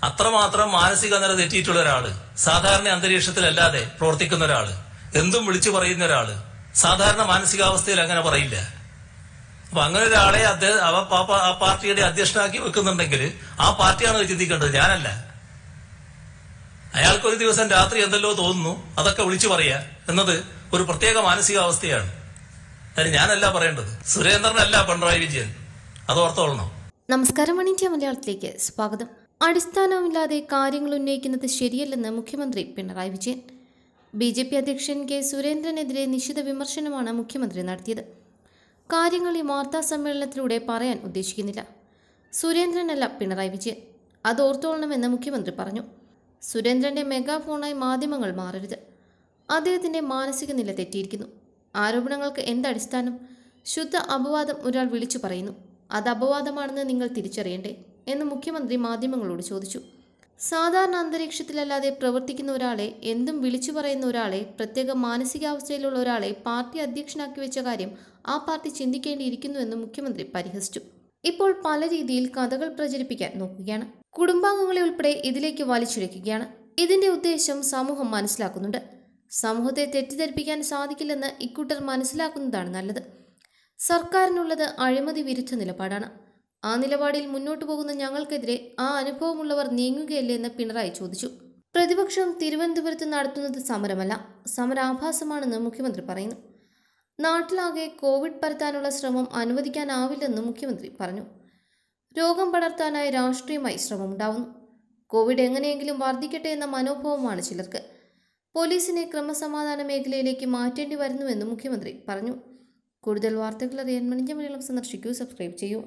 അത്രമാത്രം മാനസിക നില തെറ്റിയിട്ടുള്ള ഒരാള് സാധാരണ അന്തരീക്ഷത്തിലല്ലാതെ പ്രവർത്തിക്കുന്ന ഒരാള് എന്തും വിളിച്ചു പറയുന്ന ഒരാള് സാധാരണ മാനസികാവസ്ഥയിൽ അങ്ങനെ പറയില്ല അപ്പൊ അങ്ങനെ ഒരാളെ അദ്ദേഹം അവ പാ- ആ പാർട്ടിയുടെ അധ്യക്ഷനാക്കി വെക്കുന്നുണ്ടെങ്കിൽ ആ പാർട്ടിയാണ് അത് ചിന്തിക്കേണ്ടത് ഞാനല്ല അയാൾക്ക് ഒരു ദിവസം രാത്രി എന്തെല്ലോ തോന്നുന്നു അതൊക്കെ വിളിച്ചു പറയാ എന്നത് ഒരു പ്രത്യേക മാനസികാവസ്ഥയാണ് അതിന് ഞാനല്ല പറയേണ്ടത് സുരേന്ദ്രനല്ല പിണറായി വിജയൻ അത് ഓർത്തോളണം നമസ്കാരം വൺ ഇന്ത്യ മലയാളത്തിലേക്ക് സ്വാഗതം അടിസ്ഥാനമില്ലാതെ കാര്യങ്ങൾ ഉന്നയിക്കുന്നത് ശരിയല്ലെന്ന് മുഖ്യമന്ത്രി Pinarayi Vijayan B J P അധ്യക്ഷൻ കെ സുരേന്ദ്രനെതിരെ നിശിത വിമർശനമാണ് മുഖ്യമന്ത്രി നടത്തിയത് കാര്യങ്ങൾ ഈ വാർത്താ സമ്മേളനത്തിലൂടെ പറയാൻ ഉദ്ദേശിക്കുന്നില്ല സുരേന്ദ്രനല്ല പിണറായി വിജയൻ അത് ഓർത്തോളണമെന്ന് മുഖ്യമന്ത്രി പറഞ്ഞു സുരേന്ദ്രന്റെ മെഗാഫോണായി മാധ്യമങ്ങൾ മാറരുത് അദ്ദേഹത്തിന്റെ മാനസിക നില തെറ്റിയിരിക്കുന്നു ആരോപണങ്ങൾക്ക് എന്തടിസ്ഥാനം ശുദ്ധ അപവാദം ഒരാൾ വിളിച്ചു പറയുന്നു അത് അപവാദമാണെന്ന് നിങ്ങൾ തിരിച്ചറിയണ്ടേ എന്ന് മുഖ്യമന്ത്രി മാധ്യമങ്ങളോട് ചോദിച്ചു സാധാരണ അന്തരീക്ഷത്തിലല്ലാതെ പ്രവർത്തിക്കുന്ന ഒരാളെ എന്തും വിളിച്ചു പറയുന്ന ഒരാളെ പ്രത്യേക മാനസികാവസ്ഥയിലുള്ള ഒരാളെ പാർട്ടി അധ്യക്ഷനാക്കി വെച്ച കാര്യം ആ പാർട്ടി ചിന്തിക്കേണ്ടിയിരിക്കുന്നുവെന്ന് മുഖ്യമന്ത്രി പരിഹസിച്ചു ഇപ്പോൾ പല രീതിയിൽ കഥകൾ പ്രചരിപ്പിക്കാൻ നോക്കുകയാണ് കുടുംബാംഗങ്ങളെ ഉൾപ്പെടെ ഇതിലേക്ക് വലിച്ചിഴക്കുകയാണ് ഇതിന്റെ ഉദ്ദേശം സമൂഹം മനസ്സിലാക്കുന്നുണ്ട് സമൂഹത്തെ തെറ്റിദ്ധരിപ്പിക്കാൻ സാധിക്കില്ലെന്ന് ഇക്കൂട്ടർ മനസ്സിലാക്കുന്നതാണ് നല്ലത് സർക്കാരിനുള്ളത് അഴിമതി വിരുദ്ധ നിലപാടാണ് ആ നിലപാടിൽ മുന്നോട്ടു പോകുന്ന ഞങ്ങൾക്കെതിരെ ആ അനുഭവമുള്ളവർ നീങ്ങുകയല്ലേ എന്ന് പിണറായി ചോദിച്ചു പ്രതിപക്ഷം തിരുവനന്തപുരത്ത് നടത്തുന്നത് സമരമല്ല സമരാഭാസമാണെന്ന് മുഖ്യമന്ത്രി പറയുന്നു നാട്ടിലാകെ കോവിഡ് പരത്താനുള്ള ശ്രമം അനുവദിക്കാനാവില്ലെന്നും മുഖ്യമന്ത്രി പറഞ്ഞു രോഗം പടർത്താനായി രാഷ്ട്രീയമായി ശ്രമമുണ്ടാവുന്നു കോവിഡ് എങ്ങനെയെങ്കിലും വർദ്ധിക്കട്ടെ എന്ന മനോഭാവമാണ് ചിലർക്ക് പോലീസിനെ ക്രമസമാധാന മേഖലയിലേക്ക് മാറ്റേണ്ടി വരുന്നുവെന്നും മുഖ്യമന്ത്രി പറഞ്ഞു കൂടുതൽ വാർത്തകൾ അറിയാൻ മണിഞ്ച മലയാളം സന്ദർശിക്കൂ സബ്സ്ക്രൈബ് ചെയ്യൂ